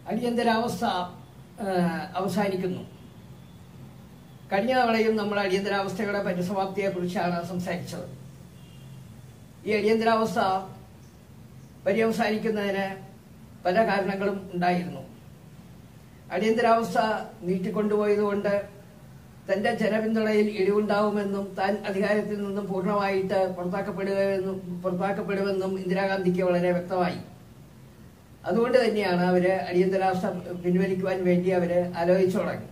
അടിയന്തരാവസ്ഥ ആ, അവസാനിക്കുന്നു കഴിഞ്ഞ തവണയും നമ്മൾ അടിയന്തരാവസ്ഥയുടെ പരിസമാപ്തിയെ കുറിച്ചാണ് സംസാരിച്ചത് ഈ അടിയന്തരാവസ്ഥ പര്യവസാനിക്കുന്നതിന് പല കാരണങ്ങളും ഉണ്ടായിരുന്നു അടിയന്തരാവസ്ഥ നീട്ടിക്കൊണ്ടുപോയതുകൊണ്ട് തന്റെ ജനപിന്തുണയിൽ ഇടിവുണ്ടാവുമെന്നും താൻ അധികാരത്തിൽ നിന്നും പൂർണ്ണമായിട്ട് പുറത്താക്കപ്പെടുകയെന്നും പുറത്താക്കപ്പെടുമെന്നും ഇന്ദിരാഗാന്ധിക്ക് വളരെ വ്യക്തമായി അതുകൊണ്ട് തന്നെയാണ് അവര് അടിയന്തരാവസ്ഥ പിൻവലിക്കുവാൻ വേണ്ടി അവര് ആലോചിച്ചു തുടങ്ങി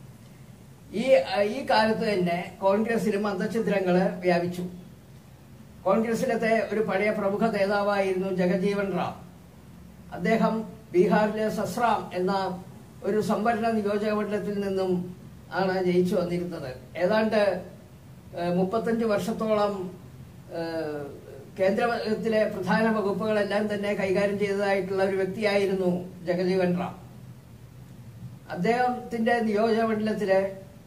ഈ ഈ കാലത്ത് തന്നെ കോൺഗ്രസിലും അന്തഛിദ്രങ്ങള് വ്യാപിച്ചു കോൺഗ്രസിലത്തെ ഒരു പഴയ പ്രമുഖ നേതാവായിരുന്നു ജഗജീവൻ റാം അദ്ദേഹം ബീഹാറിലെ സസ്രാം എന്ന ഒരു സംവരണ നിയോജക മണ്ഡലത്തിൽ നിന്നും ആണ് ജയിച്ചു വന്നിരുന്നത് ഏതാണ്ട് ഏഹ്, മുപ്പത്തഞ്ച് വർഷത്തോളം ഏഹ്, കേന്ദ്രത്തിലെ പ്രധാന വകുപ്പുകളെല്ലാം തന്നെ കൈകാര്യം ചെയ്തതായിട്ടുള്ള ഒരു വ്യക്തിയായിരുന്നു ജഗജീവൻ റാം അദ്ദേഹത്തിന്റെ നിയോജക മണ്ഡലത്തിലെ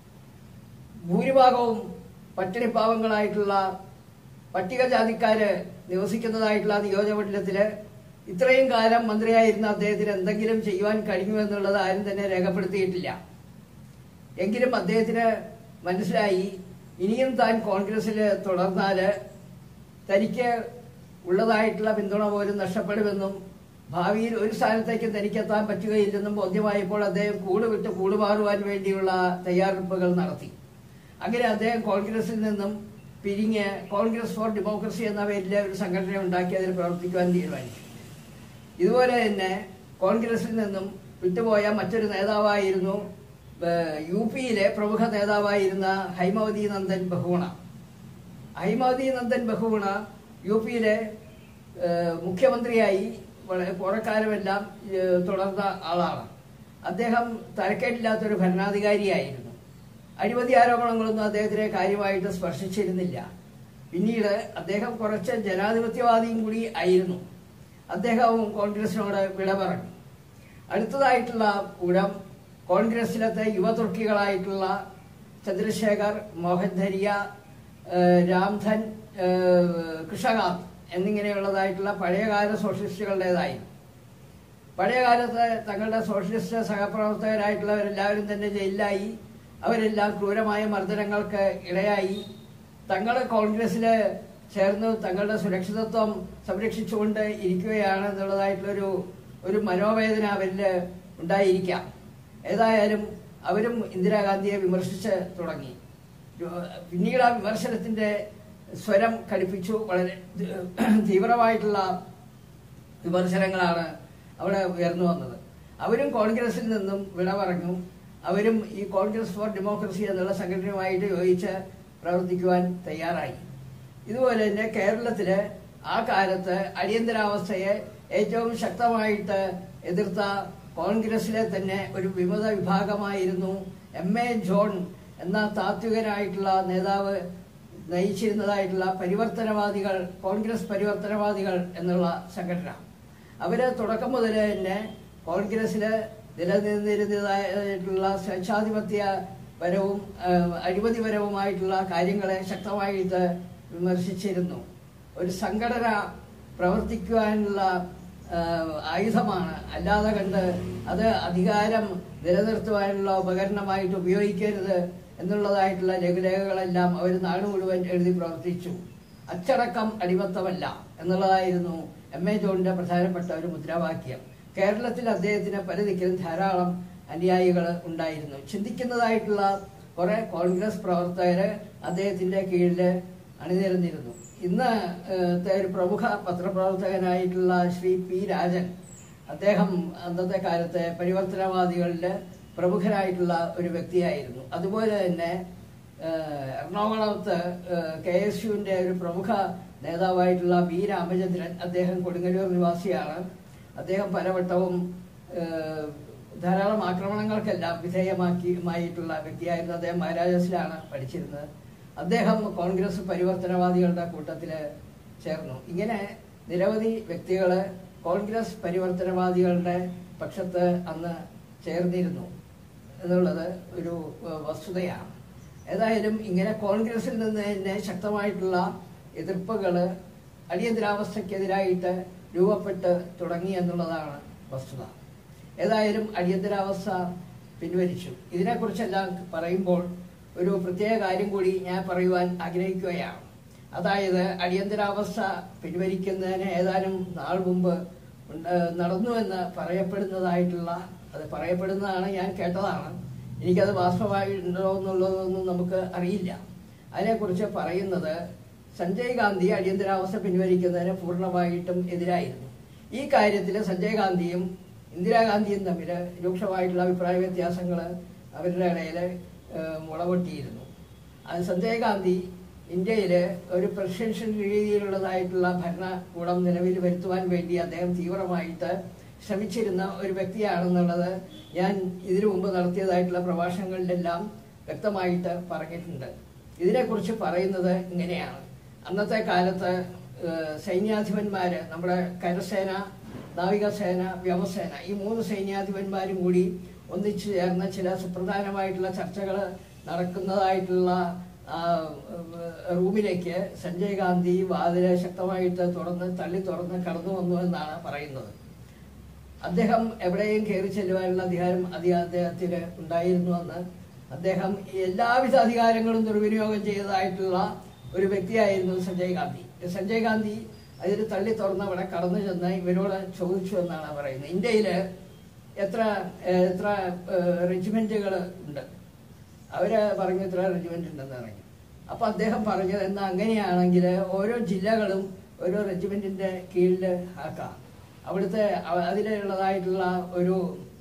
ഭൂരിഭാഗവും പട്ടിണിപ്പാവങ്ങളായിട്ടുള്ള പട്ടികജാതിക്കാര് നിവസിക്കുന്നതായിട്ടുള്ള നിയോജകമണ്ഡലത്തില് ഇത്രയും കാലം മന്ത്രിയായിരുന്ന അദ്ദേഹത്തിന് എന്തെങ്കിലും ചെയ്യുവാൻ കഴിഞ്ഞു എന്നുള്ളത് ആരും തന്നെ രേഖപ്പെടുത്തിയിട്ടില്ല എങ്കിലും അദ്ദേഹത്തിന് മനസ്സിലായി ഇനിയും താൻ കോൺഗ്രസിൽ തുടർന്നാല് തനിക്ക് ഉള്ളതായിട്ടുള്ള പിന്തുണ പോലും നഷ്ടപ്പെടുമെന്നും ഭാവിയിൽ ഒരു സ്ഥാനത്തേക്കും തനിക്കെത്താൻ പറ്റുകയില്ലെന്നും ബോധ്യമായപ്പോൾ അദ്ദേഹം കൂട് വിട്ട് കൂടുമാറുവാൻ വേണ്ടിയുള്ള തയ്യാറെടുപ്പുകൾ നടത്തി അങ്ങനെ അദ്ദേഹം കോൺഗ്രസിൽ നിന്നും പിരിഞ്ഞ് കോൺഗ്രസ് ഫോർ ഡെമോക്രസി എന്ന പേരിൽ ഒരു സംഘടന ഉണ്ടാക്കി അതിൽ പ്രവർത്തിക്കുവാൻ തീരുമാനിച്ചു ഇതുപോലെ തന്നെ കോൺഗ്രസിൽ നിന്നും വിട്ടുപോയ മറ്റൊരു നേതാവായിരുന്നു ഏഹ്, യു പിയിലെ പ്രമുഖ നേതാവായിരുന്ന ഹൈമവതി നന്ദൻ ബഹുഗുണ ഹൈമവതി നന്ദൻ ബഹുഗുണ യു പിയിലെ ഏഹ്, മുഖ്യമന്ത്രിയായി വളരെ കുറക്കാലമെല്ലാം ഏഹ്, തുടർന്ന ആളാണ് അദ്ദേഹം തരക്കേടില്ലാത്തൊരു ഭരണാധികാരിയായിരുന്നു അഴിമതി ആരോപണങ്ങളൊന്നും അദ്ദേഹത്തിനെ കാര്യമായിട്ട് സ്പർശിച്ചിരുന്നില്ല പിന്നീട് അദ്ദേഹം കുറച്ച് ജനാധിപത്യവാദിയും കൂടി ആയിരുന്നു അദ്ദേഹവും കോൺഗ്രസിനോട് വിട പറഞ്ഞു അടുത്തതായിട്ടുള്ള ഊഴം കോൺഗ്രസിലത്തെ യുവതുർക്കികളായിട്ടുള്ള ചന്ദ്രശേഖർ മോഹൻ ധരിയ ഏഹ് രാംധൻ ഏഹ് കൃഷകാന്ത് എന്നിങ്ങനെയുള്ളതായിട്ടുള്ള പഴയകാല സോഷ്യലിസ്റ്റുകളുടേതായിരുന്നു പഴയ കാലത്ത് തങ്ങളുടെ സോഷ്യലിസ്റ്റ് സഹപ്രവർത്തകരായിട്ടുള്ളവരെല്ലാവരും തന്നെ ജയിലിലായി അവരെല്ലാം ക്രൂരമായ മർദ്ദനങ്ങൾക്ക് ഇടയായി തങ്ങൾ കോൺഗ്രസില് ചേർന്ന് തങ്ങളുടെ സുരക്ഷിതത്വം സംരക്ഷിച്ചുകൊണ്ട് ഇരിക്കുകയാണ് എന്നുള്ളതായിട്ടുള്ളൊരു ഒരു മനോവേദന അവരിൽ ഉണ്ടായിരിക്കാം ഏതായാലും അവരും ഇന്ദിരാഗാന്ധിയെ വിമർശിച്ച് തുടങ്ങി പിന്നീട് ആ വിമർശനത്തിന്റെ സ്വരം കടുപ്പിച്ചു വളരെ തീവ്രമായിട്ടുള്ള വിമർശനങ്ങളാണ് അവിടെ ഉയർന്നു വന്നത് അവരും കോൺഗ്രസിൽ നിന്നും വിട പറഞ്ഞു അവരും ഈ കോൺഗ്രസ് ഫോർ ഡെമോക്രസി എന്നുള്ള സംഘടനയുമായിട്ട് യോജിച്ച് പ്രവർത്തിക്കുവാൻ തയ്യാറായി ഇതുപോലെ തന്നെ കേരളത്തില് ആ കാലത്ത് അടിയന്തരാവസ്ഥയെ ഏറ്റവും ശക്തമായിട്ട് എതിർത്ത കോൺഗ്രസിലെ തന്നെ ഒരു വിമത വിഭാഗമായിരുന്നു എം എ ജോൺ എന്ന താത്വികനായിട്ടുള്ള നേതാവ് നയിച്ചിരുന്നതായിട്ടുള്ള പരിവർത്തനവാദികൾ കോൺഗ്രസ് പരിവർത്തനവാദികൾ എന്നുള്ള സംഘടന അവര് തുടക്കം മുതൽ തന്നെ കോൺഗ്രസില് നിലനിന്നിരുന്നതായിട്ടുള്ള സ്വേച്ഛാധിപത്യ പരവും ഏഹ്, അഴിമതിപരവുമായിട്ടുള്ള കാര്യങ്ങളെ ശക്തമായിട്ട് വിമർശിച്ചിരുന്നു ഒരു സംഘടന പ്രവർത്തിക്കുവാനുള്ള ഏഹ്, ആയുധമാണ് അല്ലാതെ കണ്ട് അത് അധികാരം നിലനിർത്തുവാനുള്ള ഉപകരണമായിട്ട് ഉപയോഗിക്കരുത് എന്നുള്ളതായിട്ടുള്ള ലഘുലേഖകളെല്ലാം അവർ നാട് മുഴുവൻ എഴുതി പ്രവർത്തിച്ചു അച്ചടക്കം അടിമത്തമല്ല എന്നുള്ളതായിരുന്നു എം എ ജോണിന്റെ പ്രധാനപ്പെട്ട ഒരു മുദ്രാവാക്യം കേരളത്തിൽ അദ്ദേഹത്തിന് പല ദിക്കിലും ധാരാളം അനുയായികൾ ഉണ്ടായിരുന്നു ചിന്തിക്കുന്നതായിട്ടുള്ള കുറെ കോൺഗ്രസ് പ്രവർത്തകര് അദ്ദേഹത്തിന്റെ കീഴിൽ അണിനിരന്നിരുന്നു ഇന്ന് ഏഹ്, ഒരു പ്രമുഖ പത്രപ്രവർത്തകനായിട്ടുള്ള ശ്രീ പി രാജൻ അദ്ദേഹം അന്നത്തെ കാലത്തെ പരിവർത്തനവാദികളില് പ്രമുഖനായിട്ടുള്ള ഒരു വ്യക്തിയായിരുന്നു അതുപോലെ തന്നെ ഏഹ്, എറണാകുളത്ത് കെ എസ് യുവിന്റെ ഒരു പ്രമുഖ നേതാവായിട്ടുള്ള ബി രാമചന്ദ്രൻ അദ്ദേഹം കൊടുങ്ങല്ലൂർ നിവാസിയാണ് അദ്ദേഹം പലവട്ടവും ഏഹ്, ധാരാളം ആക്രമണങ്ങൾക്കെല്ലാം വിധേയമാക്കിയുമായിട്ടുള്ള വ്യക്തിയായിരുന്നു അദ്ദേഹം മഹാരാജാസിലാണ് പഠിച്ചിരുന്നത് അദ്ദേഹം കോൺഗ്രസ് പരിവർത്തനവാദികളുടെ കൂട്ടത്തില് ചേർന്നു ഇങ്ങനെ നിരവധി വ്യക്തികള് കോൺഗ്രസ് പരിവർത്തനവാദികളുടെ പക്ഷത്ത് അന്ന് ചേർന്നിരുന്നു എന്നുള്ളത് ഒരു ഏഹ്, വസ്തുതയാണ് ഏതായാലും ഇങ്ങനെ കോൺഗ്രസിൽ നിന്ന് തന്നെ ശക്തമായിട്ടുള്ള എതിർപ്പുകള് അടിയന്തരാവസ്ഥക്കെതിരായിട്ട് രൂപപ്പെട്ട് തുടങ്ങി എന്നുള്ളതാണ് വസ്തുത ഏതായാലും അടിയന്തരാവസ്ഥ പിൻവലിച്ചു ഇതിനെക്കുറിച്ചെല്ലാം പറയുമ്പോൾ ഒരു പ്രത്യേക കാര്യം കൂടി ഞാൻ പറയുവാൻ ആഗ്രഹിക്കുകയാണ് അതായത് അടിയന്തരാവസ്ഥ പിൻവലിക്കുന്നതിന് ഏതാനും നാൾ മുമ്പ് ഉണ്ട്- നടന്നുവെന്ന് പറയപ്പെടുന്നതായിട്ടുള്ള അത് പറയപ്പെടുന്നതാണ് ഞാൻ കേട്ടതാണ് എനിക്കത് വാസ്തവമായി ഉണ്ടോ എന്നുള്ളതൊന്നും നമുക്ക് അറിയില്ല അതിനെക്കുറിച്ച് പറയുന്നത് സഞ്ജയ് ഗാന്ധി അടിയന്തരാവസ്ഥ പിൻവലിക്കുന്നതിന് പൂർണ്ണമായിട്ടും എതിരായിരുന്നു ഈ കാര്യത്തിൽ സഞ്ജയ് ഗാന്ധിയും ഇന്ദിരാഗാന്ധിയും തമ്മിൽ രൂക്ഷമായിട്ടുള്ള അഭിപ്രായ വ്യത്യാസങ്ങൾ അവരുടെ ഇടയിൽ മുളപൊട്ടിയിരുന്നു അത് സഞ്ജയ് ഗാന്ധി ഇന്ത്യയിൽ ഒരു പ്രസിഡൻഷ്യൽ രീതിയിലുള്ളതായിട്ടുള്ള ഭരണകൂടം നിലവിൽ വരുത്തുവാൻ വേണ്ടി അദ്ദേഹം തീവ്രമായിട്ട് ശ്രമിച്ചിരുന്ന ഒരു വ്യക്തിയാണെന്നുള്ളത് ഞാൻ ഇതിനു മുമ്പ് നടത്തിയതായിട്ടുള്ള പ്രഭാഷണങ്ങളിലെല്ലാം വ്യക്തമായിട്ട് പറഞ്ഞിട്ടുണ്ട് ഇതിനെക്കുറിച്ച് പറയുന്നത് ഇങ്ങനെയാണ് അന്നത്തെ കാലത്ത് ഏഹ്, സൈന്യാധിപന്മാര് നമ്മുടെ കരസേന നാവികസേന വ്യോമസേന ഈ മൂന്ന് സൈന്യാധിപന്മാരും കൂടി ഒന്നിച്ചു ചേർന്ന ചില സുപ്രധാനമായിട്ടുള്ള ചർച്ചകൾ നടക്കുന്നതായിട്ടുള്ള ആ, ഏഹ്, റൂമിലേക്ക് സഞ്ജയ് ഗാന്ധി വാതില് ശക്തമായിട്ട് തുറന്ന് തള്ളി തുറന്ന് കടന്നു വന്നു എന്നാണ് പറയുന്നത് അദ്ദേഹം എവിടെയും കയറി ചെല്ലുവാനുള്ള അധികാരം അതി അദ്ദേഹത്തിന് ഉണ്ടായിരുന്നുവെന്ന് അദ്ദേഹം എല്ലാവിധ അധികാരങ്ങളും ദുർവിനിയോഗം ചെയ്തതായിട്ടുള്ള ഒരു വ്യക്തിയായിരുന്നു സഞ്ജയ് ഗാന്ധി സഞ്ജയ് ഗാന്ധി അതിൽ തള്ളി തുറന്ന് അവിടെ കടന്നു ചെന്ന് ഇവരോട് ചോദിച്ചു എന്നാണ് പറയുന്നത് ഇന്ത്യയില് എത്ര ഏഹ്, എത്ര റെജിമെന്റുകൾ ഉണ്ട് അവര് പറഞ്ഞു ഇത്ര റെജിമെന്റ് ഉണ്ടെന്ന് പറഞ്ഞു അപ്പൊ അദ്ദേഹം പറഞ്ഞത് എന്നാ അങ്ങനെയാണെങ്കിൽ ഓരോ ജില്ലകളും ഓരോ റെജിമെന്റിന്റെ കീഴിൽ ആക്കാം അവിടുത്തെ അവ- അതിലുള്ളതായിട്ടുള്ള ഒരു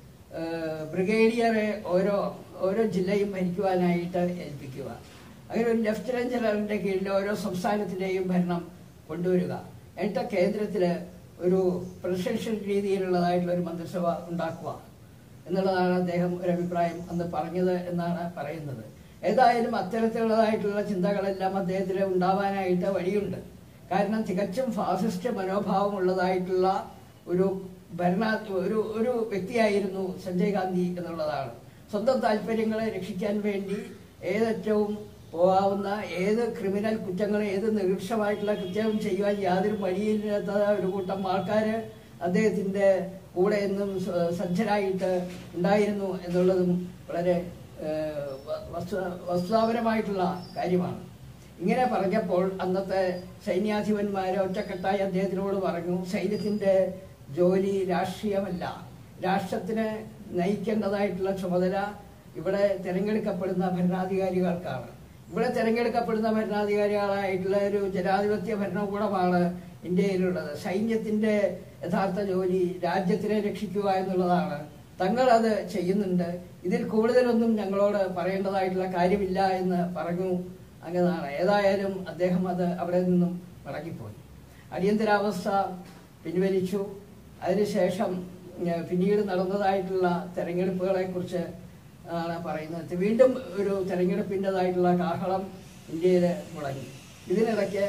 ഏഹ്, ബ്രിഗേഡിയറെ ഓരോ ഓരോ ജില്ലയും ഭരിക്കുവാനായിട്ട് ഏൽപ്പിക്കുക അങ്ങനെ ഒരു ലഫ്റ്റനന്റ് ജനറലിന്റെ കീഴിൽ ഓരോ സംസ്ഥാനത്തിന്റെയും ഭരണം കൊണ്ടുവരിക എന്നിട്ട് കേന്ദ്രത്തില് ഒരു പ്രസിഡൻഷ്യൽ രീതിയിലുള്ളതായിട്ടുള്ള ഒരു മന്ത്രിസഭ ഉണ്ടാക്കുക എന്നുള്ളതാണ് അദ്ദേഹം ഒരു അഭിപ്രായം അന്ന് പറഞ്ഞത് എന്നാണ് പറയുന്നത് ഏതായാലും അത്തരത്തിലുള്ളതായിട്ടുള്ള ചിന്തകളെല്ലാം അദ്ദേഹത്തിന് ഉണ്ടാവാനായിട്ട് വഴിയുണ്ട് കാരണം തികച്ചും ഫാസിസ്റ്റ് മനോഭാവമുള്ളതായിട്ടുള്ള ഒരു ഭരണ ഒരു ഒരു വ്യക്തിയായിരുന്നു സഞ്ജയ് ഗാന്ധി എന്നുള്ളതാണ് സ്വന്തം താല്പര്യങ്ങളെ രക്ഷിക്കാൻ വേണ്ടി ഏതറ്റവും പോകാവുന്ന ഏത് ക്രിമിനൽ കുറ്റങ്ങൾ ഏത് നികൃഷ്ടമായിട്ടുള്ള കുറ്റവും ചെയ്യുവാൻ യാതൊരു മടിയില്ലാത്ത ഒരു കൂട്ടം ആൾക്കാര് അദ്ദേഹത്തിന്റെ കൂടെ എന്നും സ- സജ്ജരായിട്ട് ഉണ്ടായിരുന്നു എന്നുള്ളതും വളരെ ഏഹ്, വ- വസ്തു വസ്തുതാപരമായിട്ടുള്ള കാര്യമാണ് ഇങ്ങനെ പറഞ്ഞപ്പോൾ അന്നത്തെ സൈന്യാധിപന്മാരെ ഒറ്റക്കെട്ടായി അദ്ദേഹത്തിനോട് പറഞ്ഞു സൈന്യത്തിന്റെ ജോലി രാഷ്ട്രീയമല്ല രാഷ്ട്രത്തിനെ നയിക്കേണ്ടതായിട്ടുള്ള ചുമതല ഇവിടെ തിരഞ്ഞെടുക്കപ്പെടുന്ന ഭരണാധികാരികൾക്കാണ് ഇവിടെ തിരഞ്ഞെടുക്കപ്പെടുന്ന ഭരണാധികാരികളായിട്ടുള്ള ഒരു ജനാധിപത്യ ഭരണകൂടമാണ് ഇന്ത്യയിലുള്ളത് സൈന്യത്തിന്റെ യഥാർത്ഥ ജോലി രാജ്യത്തിനെ രക്ഷിക്കുക എന്നുള്ളതാണ് തങ്ങൾ അത് ചെയ്യുന്നുണ്ട് ഇതിൽ കൂടുതലൊന്നും ഞങ്ങളോട് പറയേണ്ടതായിട്ടുള്ള കാര്യമില്ല എന്ന് പറഞ്ഞു അങ്ങനെയാണ് ഏതായാലും അദ്ദേഹം അത് അവിടെ നിന്നും മടങ്ങിപ്പോയി അടിയന്തരാവസ്ഥ പിൻവലിച്ചു അതിനുശേഷം ഏഹ്, പിന്നീട് നടന്നതായിട്ടുള്ള തെരഞ്ഞെടുപ്പുകളെ കുറിച്ച് ആണ് പറയുന്നത് വീണ്ടും ഒരു തെരഞ്ഞെടുപ്പിൻ്റെതായിട്ടുള്ള കാഹളം ഇന്ത്യയിൽ മുടങ്ങി ഇതിനിടയ്ക്ക്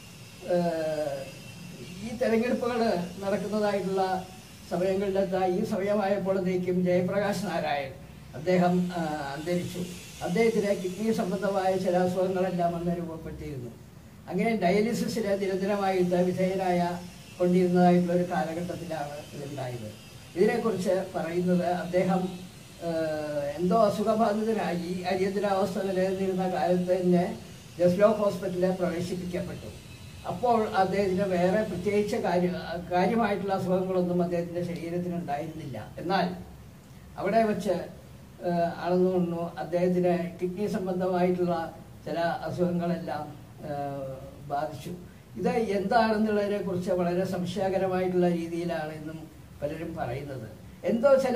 ഏഹ്, ഈ തെരഞ്ഞെടുപ്പുകൾ നടക്കുന്നതായിട്ടുള്ള സമയങ്ങളിലെത്താ ഈ സമയമായപ്പോഴത്തേക്കും ജയപ്രകാശ് നാരായൺ അദ്ദേഹം ആ, അന്തരിച്ചു അദ്ദേഹത്തിന് കിഡ്നി സംബന്ധമായ ചില അസുഖങ്ങളെല്ലാം അന്ന് രൂപപ്പെട്ടിരുന്നു അങ്ങനെ ഡയാലിസിസിന് നിരന്തരമായിട്ട് വിധേയനായ കൊണ്ടിരുന്നതായിട്ടുള്ള ഒരു കാലഘട്ടത്തിലാണ് ഇതുണ്ടായത് ഇതിനെക്കുറിച്ച് പറയുന്നത് അദ്ദേഹം ഏഹ്, എന്തോ അസുഖബാധിതനായി അടിയന്തരാവസ്ഥ നിലനിന്നിരുന്ന കാലത്ത് തന്നെ ജസ്ലോക്ക് ഹോസ്പിറ്റലിൽ പ്രവേശിപ്പിക്കപ്പെട്ടു അപ്പോൾ അദ്ദേഹത്തിന് വേറെ പ്രത്യേകിച്ച് കാര്യ കാര്യമായിട്ടുള്ള അസുഖങ്ങളൊന്നും അദ്ദേഹത്തിന്റെ ശരീരത്തിന് ഉണ്ടായിരുന്നില്ല എന്നാൽ അവിടെ വെച്ച് ഏഹ്, അളന്നുകൊണ്ടു അദ്ദേഹത്തിന് കിഡ്നി സംബന്ധമായിട്ടുള്ള ചില അസുഖങ്ങളെല്ലാം ഏഹ്, ബാധിച്ചു ഇത് എന്താണെന്നുള്ളതിനെ കുറിച്ച് വളരെ സംശയകരമായിട്ടുള്ള രീതിയിലാണ് ഇന്നും പലരും പറയുന്നത് എന്തോ ചില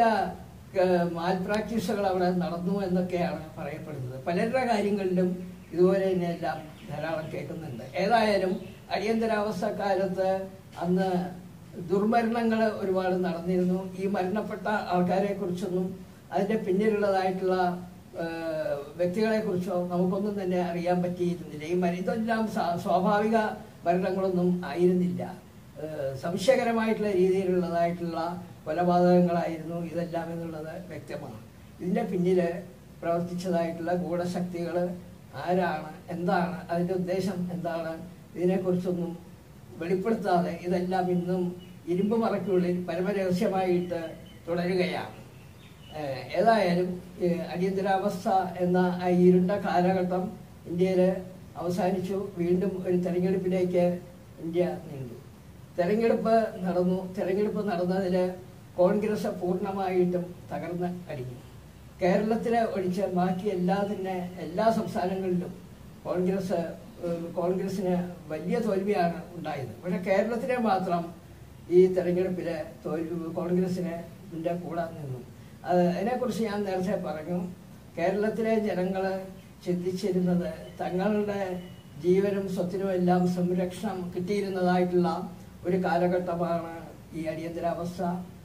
മാൽ പ്രാക്ടീസുകൾ അവിടെ നടന്നു എന്നൊക്കെയാണ് പറയപ്പെടുന്നത് പലരുടെ കാര്യങ്ങളിലും ഇതുപോലെ തന്നെയെല്ലാം ധാരാളം കേൾക്കുന്നുണ്ട് ഏതായാലും അടിയന്തരാവസ്ഥ കാലത്ത് അന്ന് ദുർമരണങ്ങൾ ഒരുപാട് നടന്നിരുന്നു ഈ മരണപ്പെട്ട ആൾക്കാരെ കുറിച്ചൊന്നും അതിന്റെ പിന്നിലുള്ളതായിട്ടുള്ള ഏഹ്, വ്യക്തികളെ കുറിച്ചോ നമുക്കൊന്നും തന്നെ അറിയാൻ പറ്റിയിരുന്നില്ല ഈ മരി- ഇതെല്ലാം സ്വാ- സ്വാഭാവിക മരണങ്ങളൊന്നും ആയിരുന്നില്ല ഏഹ്, സംശയകരമായിട്ടുള്ള രീതിയിലുള്ളതായിട്ടുള്ള കൊലപാതകങ്ങളായിരുന്നു ഇതെല്ലാം എന്നുള്ളത് വ്യക്തമാണ് ഇതിന്റെ പിന്നില് പ്രവർത്തിച്ചതായിട്ടുള്ള ഗൂഢശക്തികൾ ആരാണ് എന്താണ് അതിന്റെ ഉദ്ദേശം എന്താണ് ഇതിനെക്കുറിച്ചൊന്നും വെളിപ്പെടുത്താതെ ഇതെല്ലാം ഇന്നും ഇരുമ്പ് മറയ്ക്കുള്ളിൽ പരമരഹസ്യമായിട്ട് തുടരുകയാണ് ഏഹ് ഏതായാലും ഈ അടിയന്തരാവസ്ഥ എന്ന ആ ഇരുണ്ട കാലഘട്ടം ഇന്ത്യയിൽ അവസാനിച്ചു വീണ്ടും ഒരു തെരഞ്ഞെടുപ്പിലേക്ക് ഇന്ത്യ നീണ്ടു തെരഞ്ഞെടുപ്പ് നടന്നു തെരഞ്ഞെടുപ്പ് നടന്നതിൽ കോൺഗ്രസ് പൂർണ്ണമായിട്ടും തകർന്ന് അടിഞ്ഞു കേരളത്തിലെ ഒഴിച്ച് ബാക്കി എല്ലാ തന്നെ എല്ലാ സംസ്ഥാനങ്ങളിലും കോൺഗ്രസ് ഏഹ്, കോൺഗ്രസിന് വലിയ തോൽവിയാണ് ഉണ്ടായത് പക്ഷെ കേരളത്തിലെ മാത്രം ഈ തെരഞ്ഞെടുപ്പില് തോൽവി കോൺഗ്രസിന് ഇതിന്റെ കൂടെ നിന്നു അത് അതിനെക്കുറിച്ച് ഞാൻ നേരത്തെ പറഞ്ഞു കേരളത്തിലെ ജനങ്ങൾ ചിന്തിച്ചിരുന്നത് തങ്ങളുടെ ജീവനും സ്വത്തിനും എല്ലാം സംരക്ഷണം കിട്ടിയിരുന്നതായിട്ടുള്ള ഒരു കാലഘട്ടമാണ് ഈ അടിയന്തരാവസ്ഥ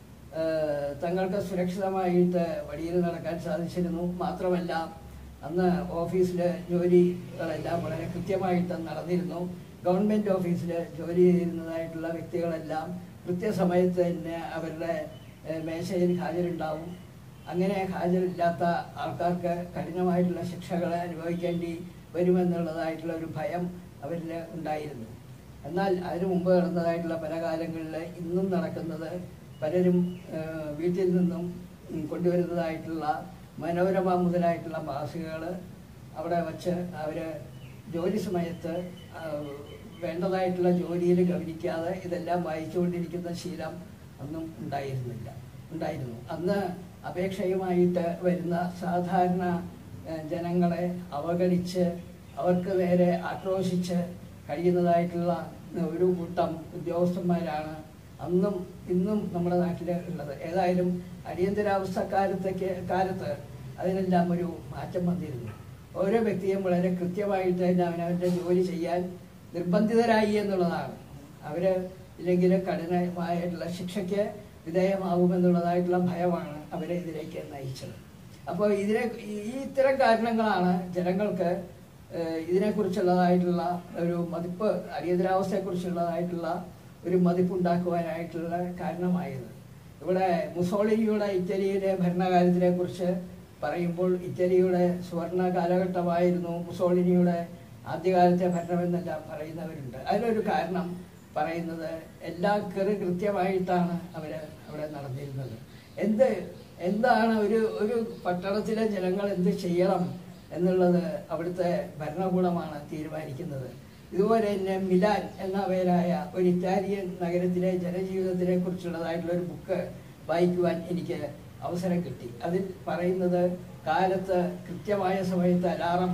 ഏഹ് തങ്ങൾക്ക് സുരക്ഷിതമായിട്ട് വഴിയിൽ നടക്കാൻ സാധിച്ചിരുന്നു മാത്രമല്ല അന്ന് ഓഫീസിൽ ജോലികളെല്ലാം വളരെ കൃത്യമായിട്ട് നടന്നിരുന്നു ഗവൺമെൻറ് ഓഫീസിൽ ജോലി ചെയ്തിരുന്നതായിട്ടുള്ള വ്യക്തികളെല്ലാം കൃത്യസമയത്ത് തന്നെ അവരുടെ ഏഹ് മേശയിൽ ഹാജരുണ്ടാവും അങ്ങനെ ഹാജരില്ലാത്ത ആൾക്കാർക്ക് കഠിനമായിട്ടുള്ള ശിക്ഷകൾ അനുഭവിക്കേണ്ടി വരുമെന്നുള്ളതായിട്ടുള്ള ഒരു ഭയം അവരിൽ ഉണ്ടായിരുന്നു എന്നാൽ അതിനു മുമ്പ് നടന്നതായിട്ടുള്ള പല കാലങ്ങളിൽ ഇന്നും നടക്കുന്നത് പലരും ഏഹ്, വീട്ടിൽ നിന്നും ഉം, കൊണ്ടുവരുന്നതായിട്ടുള്ള മനോരമ മുതലായിട്ടുള്ള മാസികകൾ അവിടെ വച്ച് അവർ ജോലി സമയത്ത് ആ, വേണ്ടതായിട്ടുള്ള ജോലിയിൽ ഗവനിക്കാതെ ഇതെല്ലാം വായിച്ചുകൊണ്ടിരിക്കുന്ന ശീലം ഒന്നും ഉണ്ടായിരുന്നില്ല ഉണ്ടായിരുന്നു അന്ന് അപേക്ഷയുമായിട്ട് വരുന്ന സാധാരണ ഏഹ്, ജനങ്ങളെ അവഗണിച്ച് അവർക്ക് നേരെ ആക്രോശിച്ച് കഴിയുന്നതായിട്ടുള്ള ഒരു കൂട്ടം ഉദ്യോഗസ്ഥന്മാരാണ് അന്നും ഇന്നും നമ്മുടെ നാട്ടിൽ ഉള്ളത് ഏതായാലും അടിയന്തരാവസ്ഥ കാലത്തേക്ക് കാലത്ത് അതിനെല്ലാം ഒരു മാറ്റം വന്നിരുന്നു ഓരോ വ്യക്തിയും വളരെ കൃത്യമായിട്ട് തന്നെ അവനവൻ്റെ ജോലി ചെയ്യാൻ നിർബന്ധിതരായി എന്നുള്ളതാണ് അവര് ഇല്ലെങ്കിൽ കഠിനമായിട്ടുള്ള ശിക്ഷയ്ക്ക് വിധേയമാകുമെന്നുള്ളതായിട്ടുള്ള ഭയമാണ് അവരെ ഇതിലേക്ക് നയിച്ചത് അപ്പോൾ ഇതിനെ ഈ ഇത്തരം കാരണങ്ങളാണ് ജനങ്ങൾക്ക് ഏഹ്, ഇതിനെക്കുറിച്ചുള്ളതായിട്ടുള്ള ഒരു മതിപ്പ് അടിയന്തരാവസ്ഥയെക്കുറിച്ചുള്ളതായിട്ടുള്ള ഒരു മതിപ്പുണ്ടാക്കുവാനായിട്ടുള്ള കാരണമായത് ഇവിടെ മുസോളിനിയുടെ ഇറ്റലിയിലെ ഭരണകാലത്തിനെ കുറിച്ച് പറയുമ്പോൾ ഇറ്റലിയുടെ സുവർണ കാലഘട്ടമായിരുന്നു മുസോളിനിയുടെ ആദ്യകാലത്തെ ഭരണമെന്നെല്ലാം പറയുന്നവരുണ്ട് അതിനൊരു കാരണം പറയുന്നത് എല്ലാ കെറി കൃത്യമായിട്ടാണ് അവർ അവിടെ നടന്നിരുന്നത് എന്ത് എന്താണ് ഒരു ഒരു പട്ടണത്തിലെ ജനങ്ങൾ എന്ത് ചെയ്യണം എന്നുള്ളത് അവിടുത്തെ ഭരണകൂടമാണ് തീരുമാനിക്കുന്നത് ഇതുപോലെ തന്നെ മിലാൻ എന്ന പേരായ ഒരു ഇറ്റാലിയൻ നഗരത്തിലെ ജനജീവിതത്തിനെ കുറിച്ചുള്ളതായിട്ടുള്ള ഒരു ബുക്ക് വായിക്കുവാൻ എനിക്ക് അവസരം കിട്ടി അതിൽ പറയുന്നത് കാലത്ത് കൃത്യമായ സമയത്ത് അലാറം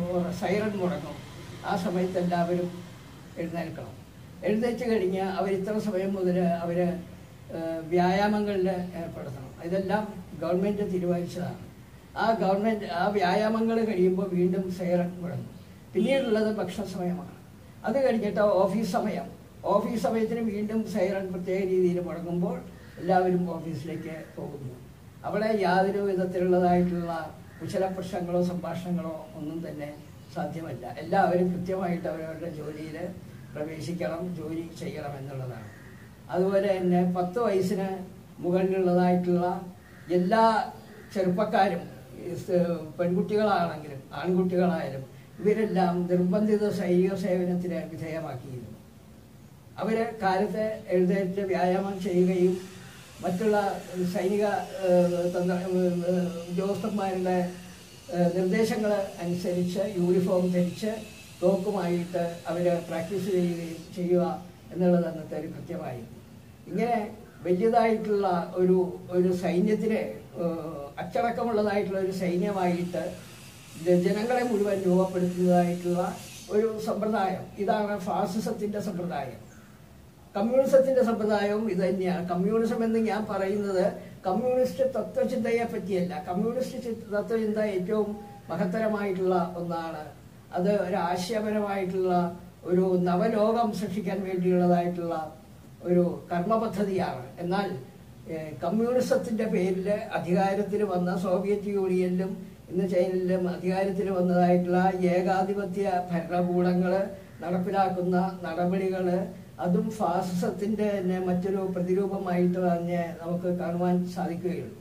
സൈറൺ മുടങ്ങും ആ സമയത്ത് എല്ലാവരും എഴുന്നേൽക്കണം എഴുന്നേറ്റ് കഴിഞ്ഞാൽ അവർ ഇത്ര സമയം മുതൽ അവർ വ്യായാമങ്ങളിൽ ഏർപ്പെടുത്തണം ഇതെല്ലാം ഗവൺമെൻറ് തീരുമാനിച്ചതാണ് ആ ഗവൺമെൻറ് ആ വ്യായാമങ്ങൾ കഴിയുമ്പോൾ വീണ്ടും സൈറൺ മുടങ്ങും പിന്നീടുള്ളത് ഭക്ഷണ സമയമാണ് അത് കഴിഞ്ഞിട്ട് ഓഫീസ് സമയം ഓഫീസ് സമയത്തിന് വീണ്ടും സൈറൺ പ്രത്യേക രീതിയിൽ മുടങ്ങുമ്പോൾ എല്ലാവരും ഓഫീസിലേക്ക് പോകുന്നു അവിടെ യാതൊരു വിധത്തിലുള്ളതായിട്ടുള്ള കുശല പ്രശ്നങ്ങളോ സംഭാഷണങ്ങളോ ഒന്നും തന്നെ സാധ്യമല്ല എല്ലാവരും കൃത്യമായിട്ട് അവരവരുടെ ജോലിയിൽ പ്രവേശിക്കണം ജോലി ചെയ്യണം എന്നുള്ളതാണ് അതുപോലെ തന്നെ പത്ത് വയസ്സിന് മുകളിലുള്ളതായിട്ടുള്ള എല്ലാ ചെറുപ്പക്കാരും ഈ സ് പെൺകുട്ടികളാണെങ്കിലും ആൺകുട്ടികളായാലും ഇവരെല്ലാം നിർബന്ധിത സൈനിക സേവനത്തിന് വിധേയമാക്കിയിരുന്നു അവര് കാലത്ത് എഴുന്നേറ്റ് വ്യായാമം ചെയ്യുകയും മറ്റുള്ള സൈനിക ഏഹ്, തന്ത്ര ഏഹ്, ഉദ്യോഗസ്ഥന്മാരുടെ നിർദ്ദേശങ്ങൾ അനുസരിച്ച് യൂണിഫോം ധരിച്ച് തോക്കുമായിട്ട് അവർ പ്രാക്ടീസ് ചെയ്യുകയും ചെയ്യുക എന്നുള്ളത് അന്നത്തെ ഒരു കൃത്യമായിരുന്നു ഇങ്ങനെ വലിയതായിട്ടുള്ള ഒരു ഒരു സൈന്യത്തിനെ ഏഹ്, അച്ചടക്കമുള്ളതായിട്ടുള്ള ഒരു സൈന്യമായിട്ട് ജ- ജനങ്ങളെ മുഴുവൻ രൂപപ്പെടുത്തുന്നതായിട്ടുള്ള ഒരു സമ്പ്രദായം ഇതാണ് ഫാസിസത്തിന്റെ സമ്പ്രദായം കമ്മ്യൂണിസത്തിന്റെ സമ്പ്രദായവും ഇത് തന്നെയാണ് കമ്മ്യൂണിസം എന്ന് ഞാൻ പറയുന്നത് കമ്മ്യൂണിസ്റ്റ് തത്വചിന്തയെ പറ്റിയല്ല കമ്മ്യൂണിസ്റ്റ് ചി- തത്വചിന്ത ഏറ്റവും മഹത്തരമായിട്ടുള്ള ഒന്നാണ് അത് ഒരു ആശയപരമായിട്ടുള്ള ഒരു നവലോകം സൃഷ്ടിക്കാൻ വേണ്ടിയുള്ളതായിട്ടുള്ള ഒരു കർമ്മപദ്ധതിയാണ് എന്നാൽ ഏഹ്, കമ്മ്യൂണിസത്തിന്റെ പേരിൽ അധികാരത്തിൽ വന്ന സോവിയറ്റ് യൂണിയനിലും ഇന്ന് ചൈനയിലും അധികാരത്തിൽ വന്നതായിട്ടുള്ള ഏകാധിപത്യ ഭരണകൂടങ്ങൾ നടപ്പിലാക്കുന്ന നടപടികൾ അതും ഫാസിസത്തിന്റെ തന്നെ മറ്റൊരു പ്രതിരൂപമായിട്ട് തന്നെ നമുക്ക് കാണുവാൻ സാധിക്കുകയുള്ളൂ